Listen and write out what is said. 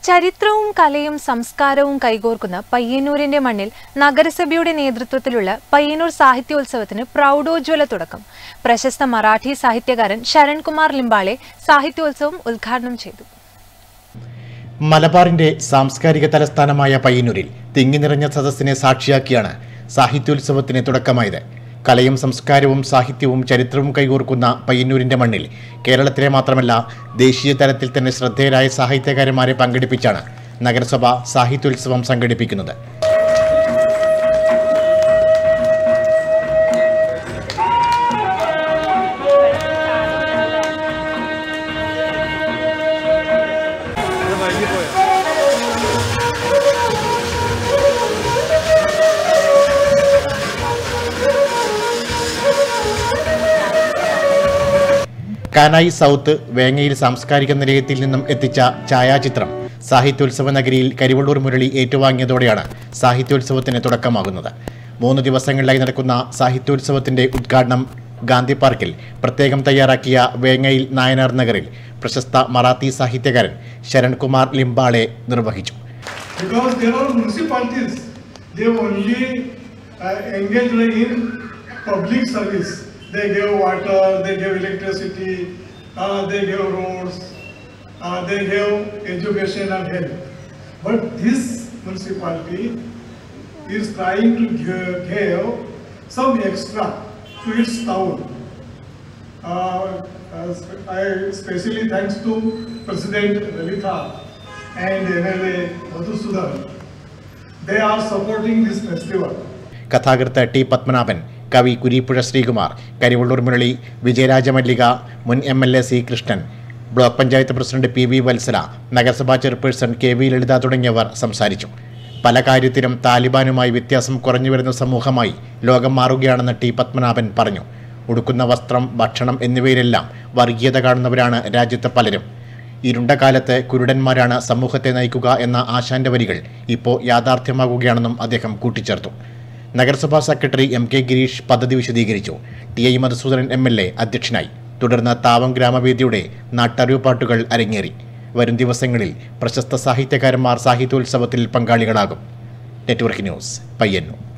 ചരിത്രവും കലയും സംസ്കാരവും കൈകോർക്കുന്ന പയ്യന്നൂരിന്റെ മണ്ണിൽ നഗരസഭയുടെ നേതൃത്വത്തിലുള്ള പയ്യന്നൂർ സാഹിത്യോത്സവത്തിന് പ്രൗഢോജ്വല തുടക്കം പ്രശസ്ത മറാഠി സാഹിത്യകാരൻ ശരൺകുമാർ ലിംബാളെ സാഹിത്യോത്സവം ഉദ്ഘാടനം ചെയ്തു മലബാറിന്റെ സാംസ്കാരിക തലസ്ഥാനമായ പയ്യന്നൂരിൽ തിങ്ങി നിറഞ്ഞ സദസ്സിനെ സാക്ഷിയാക്കിയാണ് സാഹിത്യോത്സവത്തിന് തുടക്കമായത് കലയും സംസ്കാരവും സാഹിത്യവും ചരിത്രവും കൈകോർക്കുന്ന പയ്യന്നൂരിന്റെ മണ്ണിൽ കേരളത്തിലെ മാത്രമല്ല ദേശീയ തലത്തിൽ തന്നെ ശ്രദ്ധേയരായ സാഹിത്യകാരന്മാരെ പങ്കെടുപ്പിച്ചാണ് നഗരസഭ സാഹിത്യോത്സവം സംഘടിപ്പിക്കുന്നത് കാനായി സൗത്ത് വേങ്ങയിൽ സാംസ്കാരിക നിലയത്തിൽ നിന്നും എത്തിച്ച ഛായാചിത്രം സാഹിത്യോത്സവ നഗരിയിൽ കരിവള്ളൂർ മുരളി ഏറ്റുവാങ്ങിയതോടെയാണ് സാഹിത്യോത്സവത്തിന് തുടക്കമാകുന്നത് മൂന്ന് ദിവസങ്ങളിലായി നടക്കുന്ന സാഹിത്യോത്സവത്തിന്റെ ഉദ്ഘാടനം ഗാന്ധി പാർക്കിൽ പ്രത്യേകം തയ്യാറാക്കിയ വേങ്ങയിൽ നായനാർ നഗറിൽ പ്രശസ്ത മറാത്തി സാഹിത്യകാരൻ ശരൺകുമാർ ലിംബാളെ നിർവഹിച്ചു because there are municipalities, they only uh, engaged in public service. They give water, they give electricity, uh, they give roads, uh, they give education and health. But this municipality is trying to give, give some extra to its town. Uh, uh, I especially thanks to President Lalitha and MLA Madhusudan. They are supporting this festival. കഥാകൃത്ത് T Padmanabhan കവി കുരീപ്പുഴ ശ്രീകുമാർ കരിവള്ളൂർ മുരളി വിജയരാജമല്ലിക മുൻ M L A C Krishnan block panchayat president P V Vatsala നഗരസഭാ chairperson K V ലളിത തുടങ്ങിയവർ സംസാരിച്ചു പല കാര്യത്തിലും താലിബാനുമായി വ്യത്യാസം കുറഞ്ഞു വരുന്ന സമൂഹമായി ലോകം മാറുകയാണെന്ന് ടി പത്മനാഭൻ പറഞ്ഞു ഉടുക്കുന്ന വസ്ത്രം ഭക്ഷണം എന്നിവയിലെല്ലാം വർഗീയത കാണുന്നവരാണ് രാജ്യത്തെ പലരും ഇരുണ്ട കാലത്ത് കുരുടന്മാരാണ് സമൂഹത്തെ നയിക്കുക എന്ന ആശാന്റെ വരികൾ ഇപ്പോൾ യാഥാർത്ഥ്യമാകുകയാണെന്നും അദ്ദേഹം കൂട്ടിച്ചേർത്തു നഗരസഭാ സെക്രട്ടറി എം കെ ഗിരീഷ് പദ്ധതി വിശദീകരിച്ചു T I Madhusoodanan M L A അധ്യക്ഷനായി തുടർന്ന് താവം ഗ്രാമവേദിയുടെ നാട്ടറിവ് പാട്ടുകൾ അരങ്ങേറി വരും ദിവസങ്ങളിൽ പ്രശസ്ത സാഹിത്യകാരന്മാർ സാഹിത്യോത്സവത്തിൽ പങ്കാളികളാകും നെറ്റ്വർക്ക് ന്യൂസ് പയ്യന്നൂർ